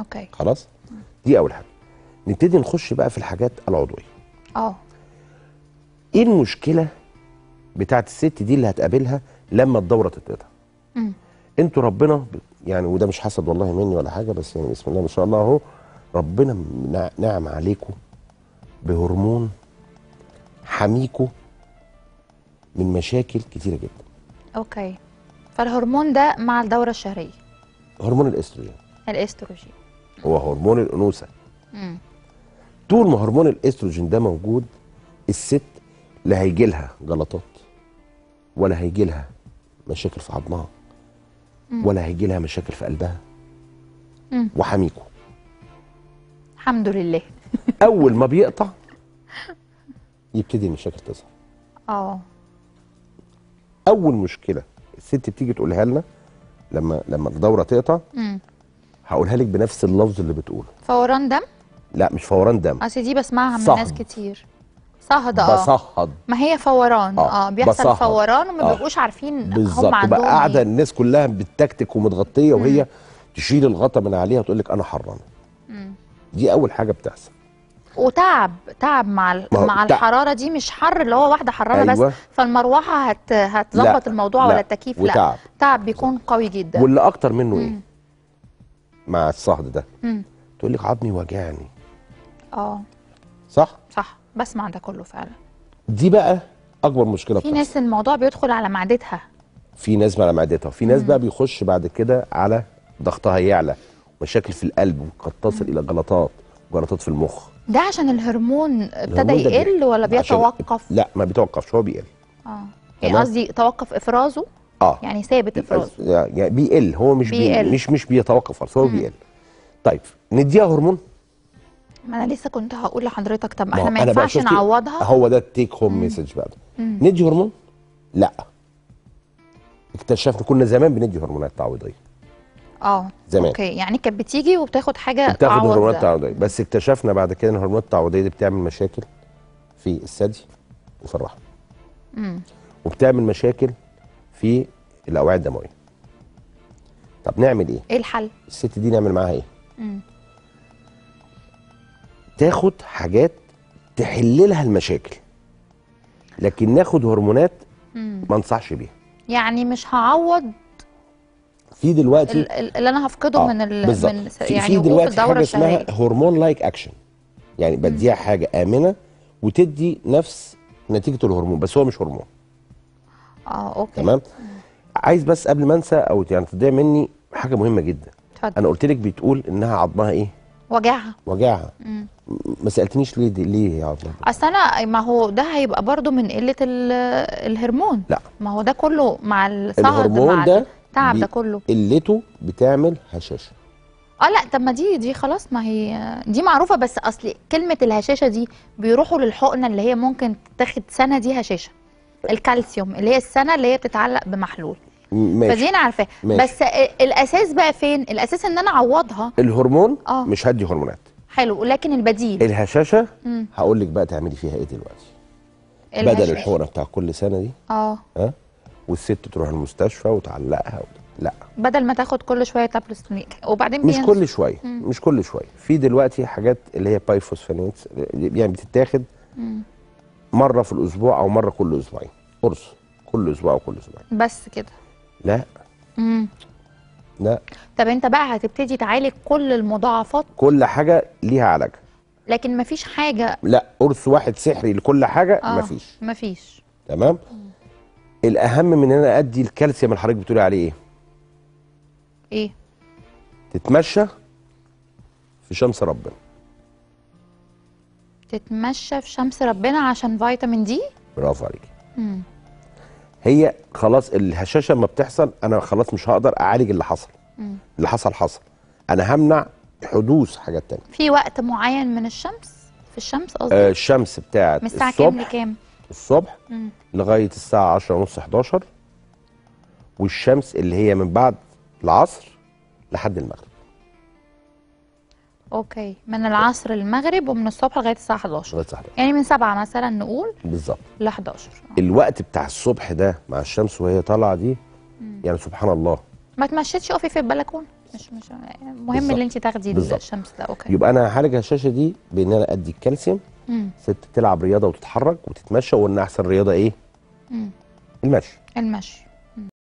اوكي خلاص دي اول حاجه نبتدي نخش بقى في الحاجات العضويه اه ايه المشكله بتاعت الست دي اللي هتقابلها لما الدوره تتقطع مم. انتوا ربنا ب- يعني وده مش حسد والله مني ولا حاجه بس يعني بسم الله ما شاء الله اهو ربنا نع- نعم عليكم بهرمون حميكوا من مشاكل كتيره جدا اوكي فالهرمون ده مع الدوره الشهريه هرمون الاستروجين الاستروجين هو هرمون الانوثه مم. طول ما هرمون الاستروجين ده موجود الست لا هيجي لها جلطات ولا هيجي لها مشاكل في عظمها ولا هيجي لها مشاكل في قلبها مم. وحميكوا الحمد لله اول ما بيقطع يبتدي المشاكل تظهر اه اول مشكله الست بتيجي تقولها لنا لما لما الدوره تقطع مم. هقولها لك بنفس اللفظ اللي بتقوله فوران دم لا مش فوران دم اصل دي بسمعها من صهد. ناس كتير صهد اه بصهد ما هي فوران آه، اه, بيحصل بصهد. فوران وما آه. بيبقوش عارفين بالظبط هم عندهم تبقى قاعده إيه. الناس كلها بتتكتك ومتغطيه وهي تشيل الغطا من عليها وتقول لك انا حرانه دي اول حاجه بتحصل وتعب تعب مع ال- ما هو مع تعب. الحراره دي مش حر اللي هو واحده حرانه أيوة. بس فالمروحه هت هتظبط لا، الموضوع لا، ولا التكييف لا وتعب. تعب بيكون قوي جدا واللي اكتر منه ايه مع الصهد ده مم. تقول لك عظمي وجعني اه صح صح بسمع ده كله فعلا دي بقى اكبر مشكله في بتحصل. ناس الموضوع بيدخل على معدتها في ناس على معدتها وفي ناس بقى بيخش بعد كده على ضغطها يعلى مشاكل في القلب وقد تصل الى جلطات جلطات في المخ ده عشان الهرمون ابتدى الهرمون ده يقل بي- ولا عشان- بيتوقف لا ما بيتوقفش هو بيقل اه يعني تمام. قصدي توقف افرازه اه يعني ثابت افرازه يعني بيقل هو مش بي بيقل. مش مش بيتوقف خالص هو بيقل طيب نديها هرمون ما انا لسه كنت هقول لحضرتك طب ما احنا هو ما أنا بقى ينفعش شفتي- نعوضها هو ده التيك هوم ميسج بقى ندي هرمون لا اكتشفنا كنا زمان بندي هرمونات تعويضيه اه زمان. اوكي يعني كانت بتيجي وبتاخد حاجه بتاخد تعوض هرمونات ده. تعويضيه بس اكتشفنا بعد كده ان الهرمونات التعويضيه دي بتعمل مشاكل في الثدي وفي الرحم وبتعمل مشاكل في الاوعيه الدمويه طب نعمل ايه ايه الحل الست دي نعمل معاها ايه تاخد حاجات تحل لها المشاكل لكن ناخد هرمونات ما انصحش بيها يعني مش هعوض في دلوقتي ال- ال- اللي انا هفقده آه، من ال... بالظبط. من س- في, يعني في وقوف دلوقتي الدوره حاجه اسمها الشهريه هرمون لايك اكشن يعني بديها حاجه امنه وتدي نفس نتيجه الهرمون بس هو مش هرمون اه اوكي تمام عايز بس قبل ما انسى او يعني تضيع مني حاجه مهمه جدا اتفضل انا قلت لك بتقول انها عظمها ايه وجعها وجعها ما سالتنيش ليه دي ليه يا عظمها اصل انا ما هو ده هيبقى برضو من قله ال- الهرمون لا. ما هو ده كله مع الصهد الهرمون مع ده التعب بي- ده كله قلته بتعمل هشاشه اه لا طب ما دي دي خلاص ما هي دي معروفه بس اصل كلمه الهشاشه دي بيروحوا للحقنه اللي هي ممكن تاخد سنه دي هشاشه الكالسيوم اللي هي السنه اللي هي بتتعلق بمحلول ماشي فدي انا عارفاها ماشي. بس الاساس بقى فين الاساس ان انا اعوضها الهرمون آه. مش هدي هرمونات حلو لكن البديل الهشاشه هقول لك بقى تعملي فيها ايه دلوقتي بدل الهشاشة. الحقنه بتاع كل سنه دي اه ها والست تروح المستشفى وتعلقها وت... لا بدل ما تاخد كل شويه تابلوستميك وبعدين مش بينزل. كل شويه مش كل شويه في دلوقتي حاجات اللي هي بايفوسفينات يعني بتتاخد مره في الاسبوع او مره كل اسبوعين قرص كل اسبوع او كل اسبوعين بس كده لا امم لا طب انت بقى هتبتدي تعالج كل المضاعفات كل حاجه ليها علاجها لكن مفيش حاجه لا قرص واحد سحري لكل حاجه اه مفيش مفيش تمام الاهم من ان انا ادي الكالسيوم اللي حضرتك بتقولي عليه ايه ايه تتمشى في شمس ربنا تتمشى في شمس ربنا عشان فيتامين دي برافو عليكي هي خلاص الهشاشه لما بتحصل انا خلاص مش هقدر اعالج اللي حصل اللي حصل حصل انا همنع حدوث حاجات تانية في وقت معين من الشمس في الشمس قصدي آه الشمس بتاعت من الساعه كام الصبح لكام الصبح لغايه الساعه 10 ونص 11 والشمس اللي هي من بعد العصر لحد المغرب اوكي من العصر للمغرب ومن الصبح لغايه الساعه 11 لغايه الساعه 11 يعني من 7 مثلا نقول بالظبط ل 11 الوقت بتاع الصبح ده مع الشمس وهي طالعه دي يعني سبحان الله ما تمشيتش اقفي في البلكونه مش مش مهم بالظبط. اللي انت تاخدي بالظبط. الشمس ده اوكي يبقى انا هعالج الهشاشه دي بان انا ادي الكالسيوم مم. ست تلعب رياضه وتتحرك وتتمشى وقلنا احسن رياضه ايه مم. المشي المشي